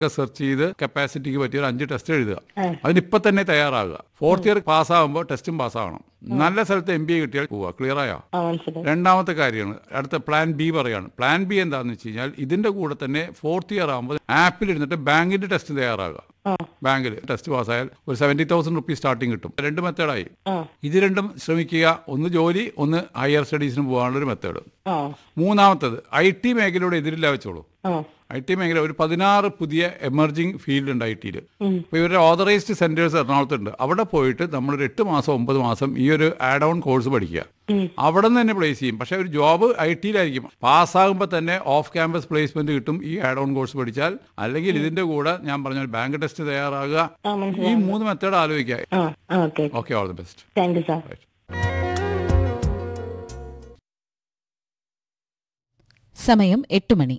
search ചെയ്ത് കപ്പാസിറ്റിക്ക് പറ്റിയ ഒരു അഞ്ച് ടെസ്റ്റ് എഴുതുക അതിനിപ്പോ തന്നെ തയ്യാറാകുക ഫോർത്ത് ഇയർ പാസ്സാകുമ്പോൾ ടെസ്റ്റും പാസ്സാവണം നല്ല സ്ഥലത്ത് എം ബി എ കിട്ടിയാൽ പോവുക ക്ലിയർ ആയോ ആ മനസ്സിലായി രണ്ടാമത്തെ കാര്യമാണ് അടുത്ത പ്ലാൻ ബി പറയാണ് പ്ലാൻ ബി എന്താണെന്ന് വെച്ച് കഴിഞ്ഞാൽ ഇതിന്റെ കൂടെ തന്നെ ഫോർത്ത് ഇയർ ആകുമ്പോൾ ആപ്പിൽ ഇരുന്നിട്ട് ബാങ്കിന്റെ ടെസ്റ്റ് തയ്യാറാകുക ആ ബാങ്കിൽ ടെസ്റ്റ് പാസ്സായാൽ ഒരു സെവൻറ്റി തൗസൻഡ് റുപ്പീസ് സ്റ്റാർട്ടിങ് കിട്ടും രണ്ട് മെത്തേഡായി ആ ഇത് രണ്ടും ശ്രമിക്കുക ഒന്ന് ജോലി ഒന്ന് ഹയർ സ്റ്റഡീസിന് പോകാനുള്ള ഒരു മെത്തേഡ് ആ മൂന്നാമത്തത് ഐ ടി മേഖലയോട് എതിരില്ല വെച്ചോളൂ ആ ഐ ടി മേഖല ഒരു പതിനാറ് പുതിയ എമർജിംഗ് ഫീൽഡ് ഉണ്ട് ഐ ടിയിൽ അപ്പോൾ ഇവരുടെ ഓതറൈസ്ഡ് സെന്റേഴ്സ് എറണാകുളത്തുണ്ട് അവിടെ പോയിട്ട് നമ്മളൊരു എട്ട് മാസം ഒമ്പത് മാസം ഈ ഒരു ആഡ് ഓൺ കോഴ്സ് പഠിക്കുക അവിടെ നിന്ന് തന്നെ പ്ലേസ് ചെയ്യും പക്ഷേ ഒരു ജോബ് ഐ ടിയിലായിരിക്കും പാസ്സാകുമ്പോൾ തന്നെ ഓഫ് ക്യാമ്പസ് പ്ലേസ്മെന്റ് കിട്ടും ഈ ആഡ് ഓൺ കോഴ്സ് പഠിച്ചാൽ അല്ലെങ്കിൽ ഇതിന്റെ കൂടെ ഞാൻ പറഞ്ഞ ബാങ്ക് ടെസ്റ്റ് തയ്യാറാകുക ആ ഈ മനസ്സിലായി മൂന്ന് മെത്തേഡ് ആലോചിക്കുക ആ ആ okay okay all the best thank you sir സമയം എട്ട് മണി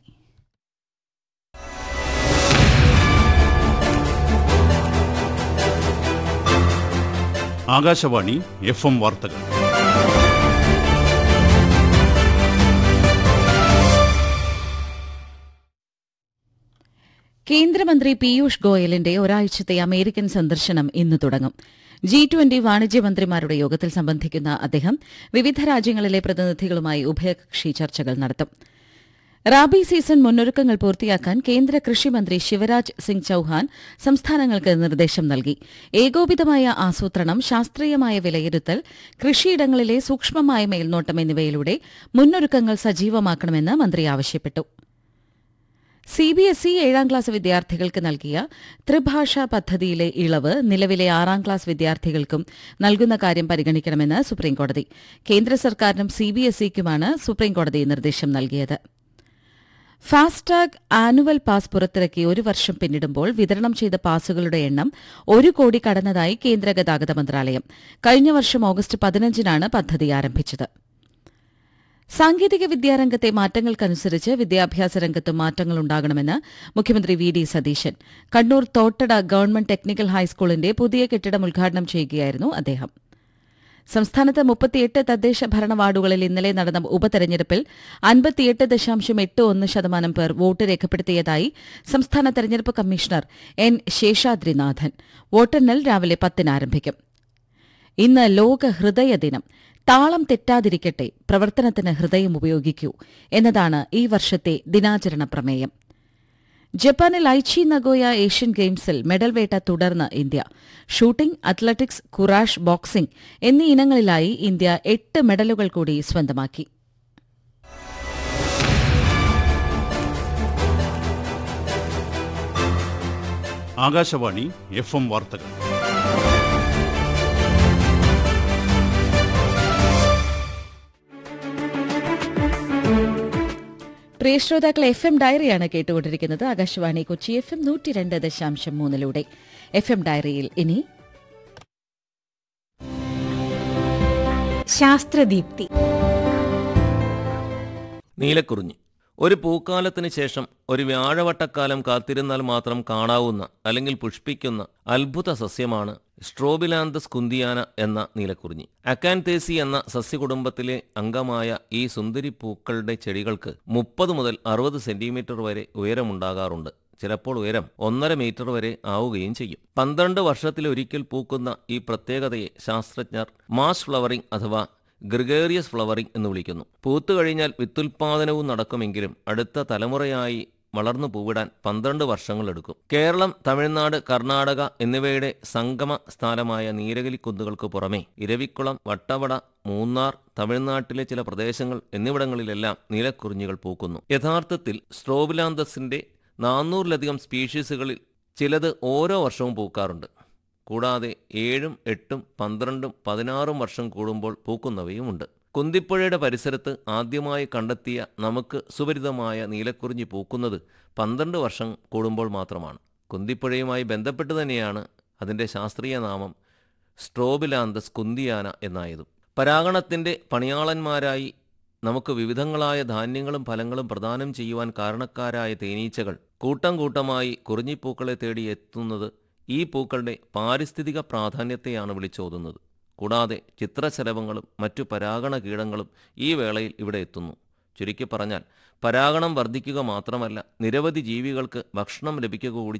ആകാശവാണി എഫ് എം വാർത്തകൾ കേന്ദ്രമന്ത്രി പീയൂഷ് ഗോയലിന്റെ ഒരാഴ്ചത്തെ അമേരിക്കൻ സന്ദർശനം ഇന്ന് തുടങ്ങും ജി ട്വന്റി വാണിജ്യമന്ത്രിമാരുടെ യോഗത്തിൽ സംബന്ധിക്കുന്ന അദ്ദേഹം വിവിധ രാജ്യങ്ങളിലെ പ്രതിനിധികളുമായി ഉഭയകക്ഷി ചർച്ചകൾ നടത്തും റാബി സീസൺ മുന്നൊരുക്കങ്ങൾ പൂർത്തിയാക്കാൻ കേന്ദ്ര കൃഷിമന്ത്രി ശിവരാജ് സിംഗ് ചൌഹാൻ സംസ്ഥാനങ്ങൾക്ക് നിർദ്ദേശം നൽകി ഏകോപിതമായ ആസൂത്രണം ശാസ്ത്രീയമായ വിലയിരുത്തൽ കൃഷിയിടങ്ങളിലെ സൂക്ഷ്മമായ മേൽനോട്ടം എന്നിവയിലൂടെ മുന്നൊരുക്കങ്ങൾ സജീവമാക്കണമെന്ന് മന്ത്രി ആവശ്യപ്പെട്ടു സി ബി എസ് ഇ ഏഴാം ക്ലാസ് വിദ്യാർത്ഥികൾക്ക് നൽകിയ ത്രിഭാഷാ പദ്ധതിയിലെ ഇളവ് നിലവിലെ ആറാം ക്ലാസ് വിദ്യാർത്ഥികൾക്കും നൽകുന്ന കാര്യം പരിഗണിക്കണമെന്ന് സുപ്രീംകോടതി കേന്ദ്ര സർക്കാരിനും സി ബി എസ് ഇക്കുമാണ് സുപ്രീംകോടതി നിർദ്ദേശം നൽകിയത് ഫാസ്ടാഗ് ആനുവൽ പാസ് പുറത്തിറക്കി ഒരു വർഷം പിന്നിടുമ്പോൾ വിതരണം ചെയ്ത പാസുകളുടെ എണ്ണം ഒരു കോടി കടന്നതായി കേന്ദ്ര ഗതാഗത മന്ത്രാലയം കഴിഞ്ഞ വർഷം ഓഗസ്റ്റ് പതിനഞ്ചിനാണ് പദ്ധതി ആരംഭിച്ചത് സാങ്കേതിക വിദ്യാരംഗത്തെ മാറ്റങ്ങൾക്കനുസരിച്ച് വിദ്യാഭ്യാസ രംഗത്തും മാറ്റങ്ങളുണ്ടാകണമെന്ന് മുഖ്യമന്ത്രി V D Satheesan Kannur Thottada government technical ഹൈസ്കൂളിന്റെ പുതിയ കെട്ടിടം ഉദ്ഘാടനം ചെയ്യുകയായിരുന്നു അദ്ദേഹം സംസ്ഥാനത്ത് മുപ്പത്തിയെട്ട് തദ്ദേശ ഭരണ വാർഡുകളിൽ ഇന്നലെ നടന്ന ഉപതെരഞ്ഞെടുപ്പിൽ അൻപത്തിയെട്ട് ദശാംശം എട്ട് ഒന്ന് ശതമാനം പേർ വോട്ട് രേഖപ്പെടുത്തിയതായി സംസ്ഥാന തെരഞ്ഞെടുപ്പ് കമ്മീഷണർ എൻ ശേഷാദ്രിനാഥൻ വോട്ടെണ്ണൽ രാവിലെ പത്തിന് ആരംഭിക്കും ഇന്ന് ലോക ഹൃദയ ദിനം താളം തെറ്റാതിരിക്കട്ടെ പ്രവർത്തനത്തിന് ഹൃദയം ഉപയോഗിക്കൂ എന്നതാണ് ഈ വർഷത്തെ ദിനാചരണ പ്രമേയം ജപ്പാനിൽ ഐച്ചി നഗോയ ഏഷ്യൻ ഗെയിംസിൽ മെഡൽ വേട്ട തുടർന്ന് India shooting athletics kurash boxing എന്നീ ഇനങ്ങളിലായി ഇന്ത്യ എട്ട് മെഡലുകൾ കൂടി സ്വന്തമാക്കി ആകാശവാണി എഫ് എം വാർത്തകൾ പ്രിയ ശ്രോതാക്കൾ എഫ് എം ഡയറിയാണ് കേട്ടുകൊണ്ടിരിക്കുന്നത് ആകാശവാണി കൊച്ചി എഫ് എം നൂറ്റി രണ്ട് ദശാംശം മൂന്നിലൂടെ എഫ് എം ഡയറിയിൽ ഇനി ശാസ്ത്രദീപ്തി നീലക്കുറിഞ്ഞി ഒരു പൂക്കാലത്തിന് ശേഷം ഒരു വ്യാഴവട്ടക്കാലം കാത്തിരുന്നാൽ മാത്രം കാണാവുന്ന അല്ലെങ്കിൽ പുഷ്പിക്കുന്ന അത്ഭുത സസ്യമാണ് സ്ട്രോബിലാന്തസ് കുന്തിയാന എന്ന നീലക്കുറിഞ്ഞി അക്കാൻതേസി എന്ന സസ്യകുടുംബത്തിലെ അംഗമായ ഈ സുന്ദരി പൂക്കളുടെ ചെടികൾക്ക് മുപ്പത് മുതൽ അറുപത് സെന്റിമീറ്റർ വരെ ഉയരമുണ്ടാകാറുണ്ട് ചിലപ്പോൾ ഉയരം ഒന്നര മീറ്റർ വരെ ആവുകയും ചെയ്യും പന്ത്രണ്ട് വർഷത്തിലൊരിക്കൽ പൂക്കുന്ന ഈ പ്രത്യേകതയെ ശാസ്ത്രജ്ഞർ മാസ് ഫ്ലവറിംഗ് അഥവാ ഗ്രിഗേറിയസ് ഫ്ലവറിംഗ് എന്ന് വിളിക്കുന്നു പൂത്തു കഴിഞ്ഞാൽ വിത്തുൽപാദനവും നടക്കുമെങ്കിലും അടുത്ത തലമുറയായി വളർന്നു പൂവിടാൻ പന്ത്രണ്ട് വർഷങ്ങളെടുക്കും കേരളം തമിഴ്നാട് കർണാടക എന്നിവയുടെ സംഗമ സ്ഥാനമായ നീലഗിരിക്കുന്നുകൾക്ക് പുറമെ ഇരവിക്കുളം വട്ടവട മൂന്നാർ തമിഴ്നാട്ടിലെ ചില പ്രദേശങ്ങൾ എന്നിവിടങ്ങളിലെല്ലാം നീലക്കുറിഞ്ഞികൾ പൂക്കുന്നു യഥാർത്ഥത്തിൽ സ്ട്രോബിലാന്തസിന്റെ നാനൂറിലധികം സ്പീഷീസുകളിൽ ചിലത് ഓരോ വർഷവും പൂക്കാറുണ്ട് കൂടാതെ ഏഴും എട്ടും പന്ത്രണ്ടും പതിനാറും വർഷം കൂടുമ്പോൾ പൂക്കുന്നവയുമുണ്ട് കുന്തിപ്പുഴയുടെ പരിസരത്ത് ആദ്യമായി കണ്ടെത്തിയ നമുക്ക് സുപരിതമായ നീലക്കുറിഞ്ഞി പൂക്കുന്നത് പന്ത്രണ്ട് വർഷം കൂടുമ്പോൾ മാത്രമാണ് കുന്തിപ്പുഴയുമായി ബന്ധപ്പെട്ട് തന്നെയാണ് അതിൻ്റെ ശാസ്ത്രീയ നാമം സ്ട്രോബിലാന്തസ് കുന്തിയാന എന്നായതും പരാഗണത്തിൻ്റെ പണിയാളന്മാരായി നമുക്ക് വിവിധങ്ങളായ ധാന്യങ്ങളും ഫലങ്ങളും പ്രദാനം ചെയ്യുവാൻ കാരണക്കാരായ തേനീച്ചകൾ കൂട്ടം കൂട്ടമായി കുറിഞ്ഞിപ്പൂക്കളെ തേടി എത്തുന്നത് ഈ പൂക്കളുടെ പാരിസ്ഥിതിക പ്രാധാന്യത്തെയാണ് വിളിച്ചോതുന്നത് കൂടാതെ ചിത്രശലഭങ്ങളും മറ്റു പരാഗണ കീടങ്ങളും ഈ വേളയിൽ ഇവിടെ എത്തുന്നു ചുരുക്കി പറഞ്ഞാൽ പരാഗണം വർദ്ധിക്കുക മാത്രമല്ല നിരവധി ജീവികൾക്ക് ഭക്ഷണം ലഭിക്കുക കൂടി